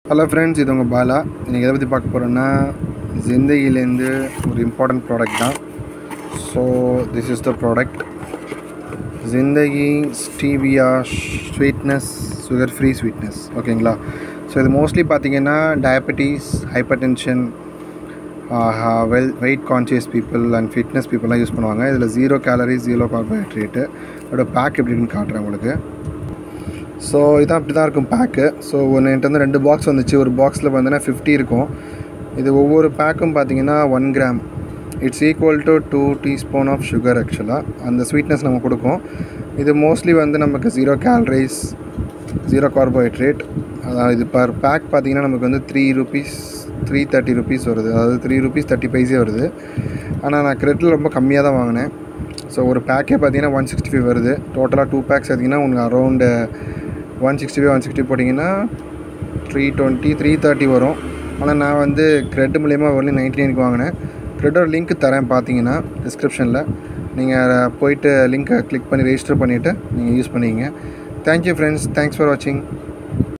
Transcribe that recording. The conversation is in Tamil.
ஹலோ ஃப்ரெண்ட்ஸ் இது உங்கள் பாலா இன்றைக்கி எதை பற்றி பார்க்க போகிறோன்னா ஜிந்தகிலேருந்து ஒரு இம்பார்ட்டண்ட் ப்ராடக்ட் தான் so this is the product Zindagi stevia sweetness sugar free sweetness ஓகேங்களா ஸோ இது மோஸ்ட்லி பார்த்தீங்கன்னா diabetes hypertension well weight conscious people and fitness பீப்புளெலாம் யூஸ் பண்ணுவாங்க இதில் ஜீரோ கேலரிஸ் ஜீரோ கார்போஹைட்ரேட்டு இதோட பேக் எப்படி இருக்குன்னு காட்டுறேன் உங்களுக்கு ஸோ இதான் அப்படி தான் இருக்கும் பேக்கு ஸோ ஒன்று என்கிட்ட வந்து ரெண்டு பாக்ஸ் வந்துச்சு ஒரு பாக்ஸில் பார்த்தீங்கன்னா ஃபிஃப்டி இருக்கும் இது ஒவ்வொரு பேக்கும் பார்த்தீங்கன்னா one gram it's equal to two teaspoon of sugar ஆக்சுவலாக அந்த ஸ்வீட்னஸ் நம்ம கொடுக்கும் இது மோஸ்ட்லி வந்து நமக்கு ஜீரோ கேலரிஸ் ஜீரோ கார்போஹைட்ரேட் அதாவது இது பர் பேக் பார்த்தீங்கன்னா நமக்கு வந்து three rupees three thirty rupees வருது அதாவது த்ரீ ருபீஸ் தேர்ட்டி பைஸே வருது ஆனால் நான் கிரெட்டில் ரொம்ப கம்மியாக தான் வாங்கினேன் ஸோ ஒரு பேக்கே பார்த்தீங்கன்னா ஒன் சிக்ஸ்டி ஃபைவ் வருது டோட்டலாக டூ பேக்ஸ் பார்த்தீங்கன்னா உங்களுக்கு around one sixty five one sixty போட்டிங்கன்னா த்ரீ டுவெண்ட்டி த்ரீ தேர்ட்டி வரும் ஆனால் நான் வந்து க்ரெட் மூலிமா ஒன்லி நைன்டி நைனுக்கு வாங்கினேன் க்ரெட்டோட லிங்க் தரேன் பார்த்தீங்கன்னா டிஸ்கிரிப்ஷனில் நீங்கள் போயிட்டு லிங்க்கை கிளிக் பண்ணி ரெஜிஸ்டர் பண்ணிவிட்டு நீங்கள் யூஸ் பண்ணிங்க தேங்க்யூ ஃப்ரெண்ட்ஸ் தேங்க்ஸ் ஃபார் வாட்சிங்